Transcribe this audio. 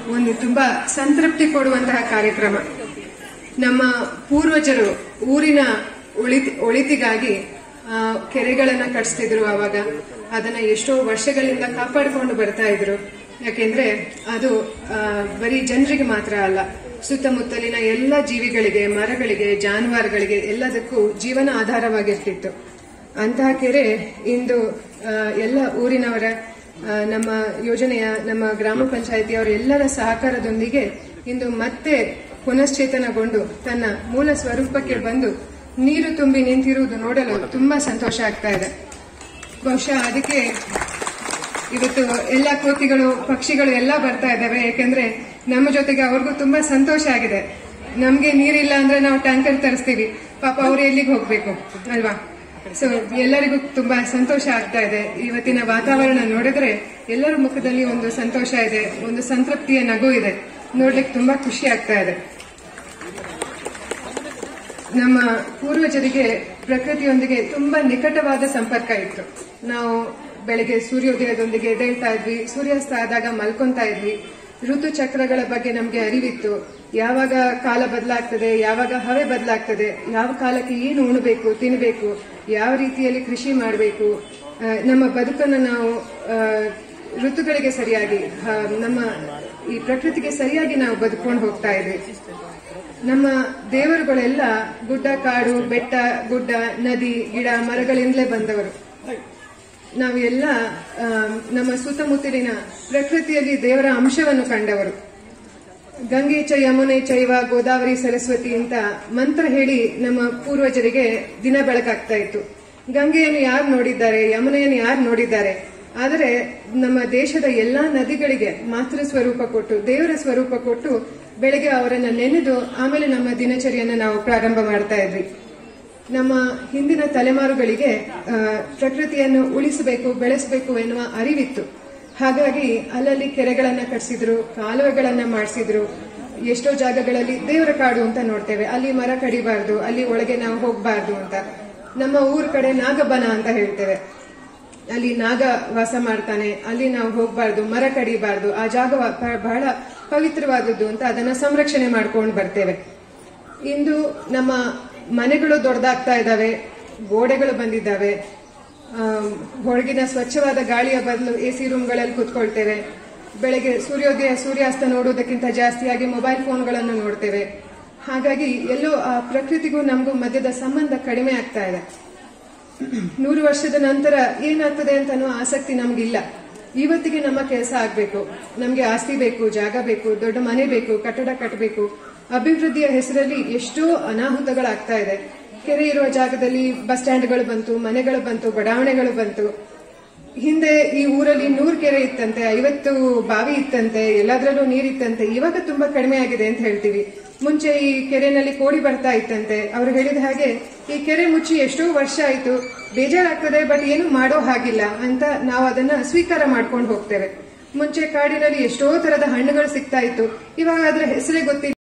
ಒಂದು ತುಂಬಾ ಸಂತೃಪ್ತಿ ಕೊಡುವಂತಹ ಕಾರ್ಯಕ್ರಮ ನಮ್ಮ ಪೂರ್ವಜರು ಊರಿನ ಉಳಿತಿ ಒಳಿತಿಗಾಗಿ ಆ, ಕೆರೆಗಳನ್ನ ಕಟ್ಸ್ತಿದ್ರು ಅವಾಗ ಅದನ್ನ ಎಷ್ಟೋ ವರ್ಷಗಳಿಂದ ಕಾಪಾಡಿಕೊಂಡು ಬರ್ತಾ ಇದ್ರು ಯಾಕೆಂದ್ರೆ ಅದು ಆ, ಬರೀ ಜನರಿಗೆ ಮಾತ್ರ ಅಲ್ಲ ಸುತ್ತಮುತ್ತಲಿನ ಎಲ್ಲ ಜೀವಿಗಳಿಗೆ ಮರಗಳಿಗೆ ಜಾನುವಾರುಗಳಿಗೆ ಎಲ್ಲದಕ್ಕೂ ಜೀವನ ಆಧಾರವಾಗಿರ್ತಿತ್ತು ಅಂತಹ ಕೆರೆ ಇಂದು ಆ, ಎಲ್ಲ ಊರಿನವರ ಆ, ನಮ್ಮ ಯೋಜನೆಯ ನಮ್ಮ ಗ್ರಾಮ ಪಂಚಾಯಿತಿಯವರ ಎಲ್ಲರ ಸಹಕಾರದೊಂದಿಗೆ ಇಂದು ಮತ್ತೆ ಪುನಶ್ಚೇತನಗೊಂಡು ತನ್ನ ಮೂಲ ಸ್ವರೂಪಕ್ಕೆ ಬಂದು ನೀರು ತುಂಬಿ ನಿಂತಿರುವುದು ನೋಡಲು ತುಂಬಾ ಸಂತೋಷ ಆಗ್ತಾ ಇದೆ ಬಹುಶಃ ಅದಕ್ಕೆ ಇವತ್ತು ಎಲ್ಲ ಕೋತಿಗಳು ಪಕ್ಷಿಗಳು ಎಲ್ಲ ಬರ್ತಾ ಇದ್ದಾವೆ ಯಾಕಂದ್ರೆ ನಮ್ಮ ಜೊತೆಗೆ ಅವ್ರಿಗೂ ತುಂಬಾ ಸಂತೋಷ ಆಗಿದೆ ನಮ್ಗೆ ನೀರಿಲ್ಲ ಅಂದ್ರೆ ನಾವು ಟ್ಯಾಂಕರ್ ತರಿಸ್ತೀವಿ ಪಾಪ ಅವ್ರು ಎಲ್ಲಿಗೆ ಹೋಗ್ಬೇಕು ಅಲ್ವಾ ಸೊ ಎಲ್ಲರಿಗೂ ತುಂಬಾ ಸಂತೋಷ ಆಗ್ತಾ ಇದೆ ಇವತ್ತಿನ ವಾತಾವರಣ ನೋಡಿದ್ರೆ ಎಲ್ಲರ ಮುಖದಲ್ಲಿ ಒಂದು ಸಂತೋಷ ಇದೆ ಒಂದು ಸಂತೃಪ್ತಿಯ ನಗು ಇದೆ ನೋಡ್ಲಿಕ್ಕೆ ತುಂಬಾ ಖುಷಿ ಆಗ್ತಾ ಇದೆ ನಮ್ಮ ಪೂರ್ವಜರಿಗೆ ಪ್ರಕೃತಿಯೊಂದಿಗೆ ತುಂಬಾ ನಿಕಟವಾದ ಸಂಪರ್ಕ ಇತ್ತು ನಾವು ಬೆಳಗ್ಗೆ ಸೂರ್ಯೋದಯದೊಂದಿಗೆ ಎದ್ದೇಳ್ತಾ ಇದ್ವಿ ಸೂರ್ಯಾಸ್ತ ಆದಾಗ ಮಲ್ಕೊಂತಾ ಇದ್ವಿ ಋತುಚಕ್ರಗಳ ಬಗ್ಗೆ ನಮಗೆ ಅರಿವಿತ್ತು ಯಾವಾಗ ಕಾಲ ಬದಲಾಗ್ತದೆ ಯಾವಾಗ ಹವೆ ಬದಲಾಗ್ತದೆ ಯಾವ ಕಾಲಕ್ಕೆ ಏನು ಉಣಬೇಕು ತಿನ್ನಬೇಕು ಯಾವ ರೀತಿಯಲ್ಲಿ ಕೃಷಿ ಮಾಡಬೇಕು ನಮ್ಮ ಬದುಕನ್ನು ನಾವು ಆ, ಋತುಗಳಿಗೆ ಸರಿಯಾಗಿ ಆ, ನಮ್ಮ ಈ ಪ್ರಕೃತಿಗೆ ಸರಿಯಾಗಿ ನಾವು ಬದುಕೊಂಡು ಹೋಗ್ತಾ ಇದ್ವಿ ನಮ್ಮ ದೇವರುಗಳೆಲ್ಲ ಗುಡ್ಡ ಕಾಡು ಬೆಟ್ಟ ಗುಡ್ಡ ನದಿ ಗಿಡ ಮರಗಳಿಂದಲೇ ಬಂದವರು ನಾವು ಎಲ್ಲ ಆ, ನಮ್ಮ ಸುತ್ತಮುತ್ತಲಿನ ಪ್ರಕೃತಿಯಲ್ಲಿ ದೇವರ ಅಂಶವನ್ನು ಕಂಡವರು ಗಂಗೆ ಚ ಯಮುನೆ ಚೈವ ಗೋದಾವರಿ ಸರಸ್ವತಿ ಅಂತ ಮಂತ್ರ ಹೇಳಿ ನಮ್ಮ ಪೂರ್ವಜರಿಗೆ ದಿನ ಬೆಳಕಾಗ್ತಾ ಇತ್ತು ಗಂಗೆಯನ್ನು ಯಾರು ನೋಡಿದ್ದಾರೆ ಯಮುನೆಯನ್ನು ಯಾರು ನೋಡಿದ್ದಾರೆ ಆದರೆ ನಮ್ಮ ದೇಶದ ಎಲ್ಲಾ ನದಿಗಳಿಗೆ ಮಾತೃ ಸ್ವರೂಪ ಕೊಟ್ಟು ದೇವರ ಸ್ವರೂಪ ಕೊಟ್ಟು ಬೆಳಗ್ಗೆ ಅವರನ್ನ ನೆನೆದು ಆಮೇಲೆ ನಮ್ಮ ದಿನಚರಿಯನ್ನ ನಾವು ಪ್ರಾರಂಭ ಮಾಡ್ತಾ ಇದ್ವಿ ನಮ್ಮ ಹಿಂದಿನ ತಲೆಮಾರುಗಳಿಗೆ ಆ, ಪ್ರಕೃತಿಯನ್ನು ಉಳಿಸಬೇಕು ಬೆಳೆಸಬೇಕು ಎನ್ನುವ ಅರಿವಿತ್ತು ಹಾಗಾಗಿ ಅಲ್ಲಲ್ಲಿ ಕೆರೆಗಳನ್ನ ಕಟ್ಸಿದ್ರು ಕಾಲುವೆಗಳನ್ನ ಮಾಡಿಸಿದ್ರು ಎಷ್ಟೋ ಜಾಗಗಳಲ್ಲಿ ದೇವರ ಕಾಡು ಅಂತ ನೋಡ್ತೇವೆ ಅಲ್ಲಿ ಮರ ಕಡಿಬಾರ್ದು ಅಲ್ಲಿ ಒಳಗೆ ನಾವು ಹೋಗ್ಬಾರ್ದು ಅಂತ ನಮ್ಮ ಊರ್ ಕಡೆ ನಾಗಬನ ಅಂತ ಹೇಳ್ತೇವೆ ಅಲ್ಲಿ ನಾಗ ವಾಸ ಮಾಡ್ತಾನೆ ಅಲ್ಲಿ ನಾವು ಹೋಗ್ಬಾರ್ದು ಮರ ಕಡಿಬಾರ್ದು ಆ ಜಾಗ ವ- ಪ- ಬಹಳ ಪವಿತ್ರವಾದದ್ದು ಅಂತ ಅದನ್ನ ಸಂರಕ್ಷಣೆ ಮಾಡ್ಕೊಂಡು ಬರ್ತೇವೆ ಇಂದು ನಮ್ಮ ಮನೆಗಳು ದೊಡ್ಡದಾಗ್ತಾ ಇದ್ದಾವೆ ಗೋಡೆಗಳು ಬಂದಿದ್ದಾವೆ ಆಮ್, ಹೊರಗಿನ ಸ್ವಚ್ಛವಾದ ಗಾಳಿಯ ಬದಲು ಎ ಸಿ ರೂಮ್ಗಳಲ್ಲಿ ಕೂತ್ಕೊಳ್ತೇವೆ ಬೆಳಗ್ಗೆ ಸೂರ್ಯೋದಯ ಸೂರ್ಯಾಸ್ತ ನೋಡುವುದಕ್ಕಿಂತ ಜಾಸ್ತಿಯಾಗಿ ಮೊಬೈಲ್ ಫೋನ್ಗಳನ್ನು ನೋಡ್ತೇವೆ ಹಾಗಾಗಿ ಎಲ್ಲೋ ಆ ಪ್ರಕೃತಿಗೂ ನಮಗೂ ಮಧ್ಯದ ಸಂಬಂಧ ಕಡಿಮೆ ಆಗ್ತಾ ಇದೆ ನೂರು ವರ್ಷದ ನಂತರ ಏನಾಗ್ತದೆ ಅಂತ ಅನ್ನೋ ಆಸಕ್ತಿ ನಮ್ಗಿಲ್ಲ ಇವತ್ತಿಗೆ ನಮ್ಮ ಕೆಲಸ ಆಗ್ಬೇಕು ನಮ್ಗೆ ಆಸ್ತಿ ಬೇಕು ಜಾಗ ಬೇಕು ದೊಡ್ಡ ಮನೆ ಬೇಕು ಕಟ್ಟಡ ಕಟ್ಟಬೇಕು ಅಭಿವೃದ್ಧಿಯ ಹೆಸರಲ್ಲಿ ಎಷ್ಟೋ ಅನಾಹುತಗಳಾಗ್ತಾ ಇದೆ ಕೆರೆ ಇರುವ ಜಾಗದಲ್ಲಿ ಬಸ್ ಸ್ಟ್ಯಾಂಡ್ಗಳು ಬಂತು ಮನೆಗಳು ಬಂತು ಬಡಾವಣೆಗಳು ಬಂತು ಹಿಂದೆ ಈ ಊರಲ್ಲಿ ನೂರು ಕೆರೆ ಇತ್ತಂತೆ ಐವತ್ತು ಬಾವಿ ಇತ್ತಂತೆ ಎಲ್ಲಾದ್ರಲ್ಲೂ ನೀರಿತ್ತಂತೆ ಇವಾಗ ತುಂಬಾ ಕಡಿಮೆ ಆಗಿದೆ ಅಂತ ಹೇಳ್ತೀವಿ ಮುಂಚೆ ಈ ಕೆರೆನಲ್ಲಿ ಕೋಡಿ ಬರ್ತಾ ಇತ್ತಂತೆ ಅವ್ರು ಹೇಳಿದ ಹಾಗೆ ಈ ಕೆರೆ ಮುಚ್ಚಿ ಎಷ್ಟೋ ವರ್ಷ ಆಯ್ತು ಬೇಜಾರಾಗ್ತದೆ ಬಟ್ ಏನು ಮಾಡೋ ಹಾಗಿಲ್ಲ ಅಂತ ನಾವು ಅದನ್ನ ಸ್ವೀಕಾರ ಮಾಡ್ಕೊಂಡು ಹೋಗ್ತೇವೆ ಮುಂಚೆ ಕಾಡಿನಲ್ಲಿ ಎಷ್ಟೋ ತರದ ಹಣ್ಣುಗಳು ಸಿಗ್ತಾ ಇತ್ತು ಇವಾಗ ಅದ್ರ ಹೆಸರೇ ಗೊತ್ತಿಲ್ಲ